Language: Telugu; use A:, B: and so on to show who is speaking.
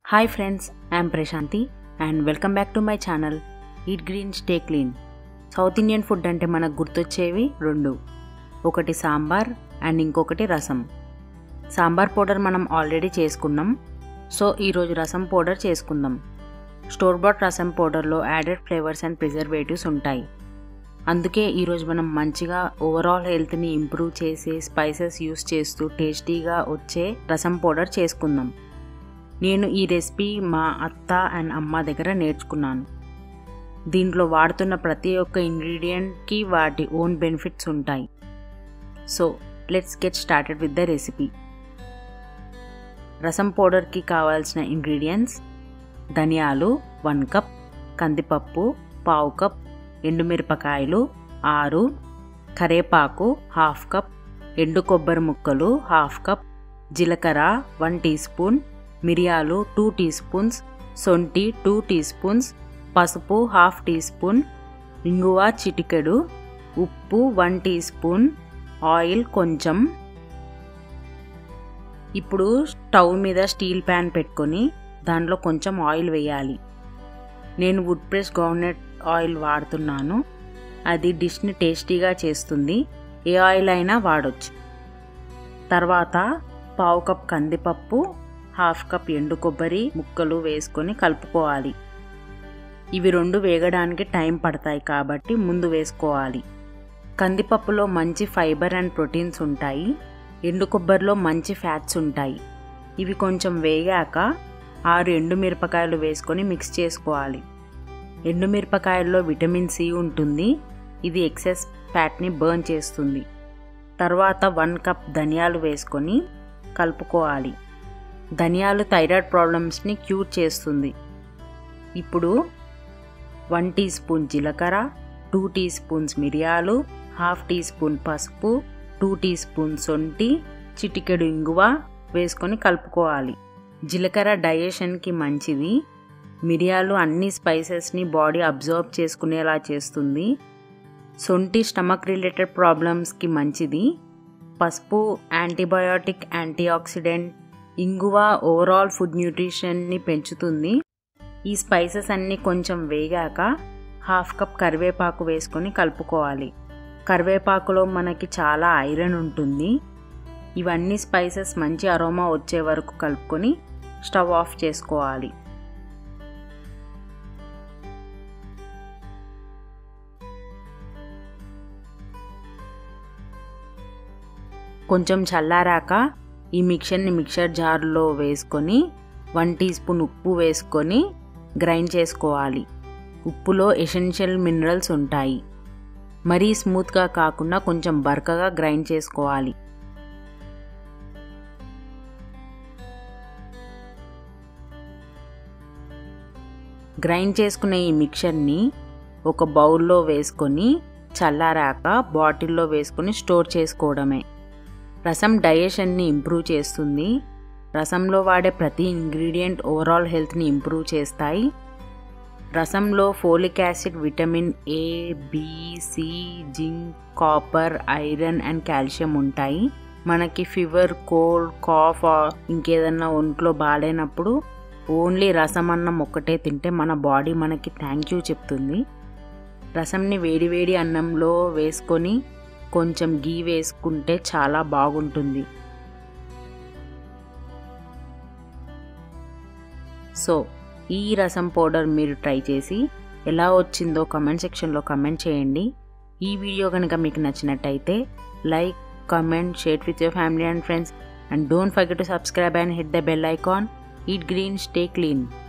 A: hi friends I'm Prashanti and welcome back to my channel eat green stay clean south Indian food అంటే మనకు గుర్తొచ్చేవి రెండు ఒకటి సాంబార్ అండ్ ఇంకొకటి రసం సాంబార్ పౌడర్ మనం ఆల్రెడీ చేసుకున్నాం సో ఈరోజు రసం పౌడర్ చేసుకుందాం స్టోర్ బాట్ రసం పౌడర్లో యాడెడ్ ఫ్లేవర్స్ అండ్ ప్రిజర్వేటివ్స్ ఉంటాయి అందుకే ఈరోజు మనం మంచిగా ఓవరాల్ హెల్త్ని ఇంప్రూవ్ చేసే స్పైసెస్ యూస్ చేస్తూ టేస్టీగా వచ్చే రసం పౌడర్ చేసుకుందాం నేను ఈ రెసిపీ మా అత్త అండ్ అమ్మ దగ్గర నేర్చుకున్నాను దీంట్లో వాడుతున్న ప్రతి ఒక్క ఇంగ్రీడియంట్కి వాటి ఓన్ బెనిఫిట్స్ ఉంటాయి so let's get started with the recipe rasam పౌడర్కి కావాల్సిన ఇంగ్రీడియంట్స్ ధనియాలు వన్ కప్ కందిపప్పు పావు కప్ ఎండుమిరపకాయలు ఆరు కరేపాకు హాఫ్ కప్ ఎండు కొబ్బరి ముక్కలు హాఫ్ కప్ జీలకర్ర వన్ టీ స్పూన్ మిరియాలు టూ టీ స్పూన్స్ సొంటి టూ టీ స్పూన్స్ పసుపు హాఫ్ టీ స్పూన్ ఇంగువ చిటికెడు ఉప్పు వన్ టీ స్పూన్ ఆయిల్ కొంచెం ఇప్పుడు స్టవ్ మీద స్టీల్ ప్యాన్ పెట్టుకొని దాంట్లో కొంచెం ఆయిల్ వేయాలి నేను వుడ్ ప్రెస్ గవర్నెట్ ఆయిల్ వాడుతున్నాను అది డిష్ని టేస్టీగా చేస్తుంది ఏ ఆయిల్ అయినా వాడొచ్చు తర్వాత పావు కప్ కందిపప్పు హాఫ్ కప్ ఎండు కొబ్బరి ముక్కలు వేసుకొని కలుపుకోవాలి ఇవి రెండు వేగడానికి టైం పడతాయి కాబట్టి ముందు వేసుకోవాలి కందిపప్పులో మంచి ఫైబర్ అండ్ ప్రోటీన్స్ ఉంటాయి ఎండు కొబ్బరిలో మంచి ఫ్యాట్స్ ఉంటాయి ఇవి కొంచెం వేగాక ఆరు ఎండుమిరపకాయలు వేసుకొని మిక్స్ చేసుకోవాలి ఎండుమిరపకాయల్లో విటమిన్ సి ఉంటుంది ఇది ఎక్సెస్ ఫ్యాట్ని బర్న్ చేస్తుంది తర్వాత వన్ కప్ ధనియాలు వేసుకొని కలుపుకోవాలి ధనియాలు థైరాయిడ్ ప్రాబ్లమ్స్ని క్యూర్ చేస్తుంది ఇప్పుడు వన్ టీ స్పూన్ జీలకర్ర టూ టీ స్పూన్స్ మిరియాలు హాఫ్ టీ స్పూన్ పసుపు టూ టీ స్పూన్ సొంటి చిటికెడు ఇంగువ వేసుకొని కలుపుకోవాలి జీలకర్ర డైజెషన్కి మంచిది మిరియాలు అన్ని స్పైసెస్ని బాడీ అబ్జర్వ్ చేసుకునేలా చేస్తుంది సొంటి స్టమక్ రిలేటెడ్ ప్రాబ్లమ్స్కి మంచిది పసుపు యాంటీబయాటిక్ యాంటీఆక్సిడెంట్ ఇంగువ ఓవరాల్ ఫుడ్ న్యూట్రిషన్ని పెంచుతుంది ఈ స్పైసెస్ అన్నీ కొంచెం వేగాక హాఫ్ కప్ కరివేపాకు వేసుకొని కలుపుకోవాలి కరివేపాకులో మనకి చాలా ఐరన్ ఉంటుంది ఇవన్నీ స్పైసెస్ మంచి అరోమా వచ్చే వరకు కలుపుకొని స్టవ్ ఆఫ్ చేసుకోవాలి కొంచెం చల్లారాక ఈ మిక్చర్ని మిక్చర్ జార్లో వేసుకొని వన్ టీ స్పూన్ ఉప్పు వేసుకొని గ్రైండ్ చేసుకోవాలి ఉప్పులో ఎసెన్షియల్ మినరల్స్ ఉంటాయి మరీ స్మూత్గా కాకుండా కొంచెం బరకగా గ్రైండ్ చేసుకోవాలి గ్రైండ్ చేసుకున్న ఈ మిక్చర్ని ఒక బౌల్లో వేసుకొని చల్లారాక బాటిల్లో వేసుకొని స్టోర్ చేసుకోవడమే రసం డైజెషన్ని ఇంప్రూవ్ చేస్తుంది రసంలో వాడే ప్రతి ఇంగ్రీడియంట్ ఓవరాల్ హెల్త్ని ఇంప్రూవ్ చేస్తాయి రసంలో folic acid vitamin A B C zinc copper iron and calcium ఉంటాయి మనకి ఫీవర్ కోల్డ్ కాఫ్ ఇంకేదన్నా ఒంట్లో బాగాలేనప్పుడు ఓన్లీ రసం అన్నం ఒక్కటే తింటే మన బాడీ మనకి థ్యాంక్ యూ చెప్తుంది రసంని వేడివేడి అన్నంలో వేసుకొని కొంచెం గీ వేసుకుంటే చాలా బాగుంటుంది సో ఈ రసం పౌడర్ మీరు ట్రై చేసి ఎలా వచ్చిందో కమెంట్ సెక్షన్లో కమెంట్ చేయండి ఈ వీడియో కనుక మీకు నచ్చినట్టయితే like comment share with your family and friends and don't forget to subscribe and hit the bell icon eat green stay clean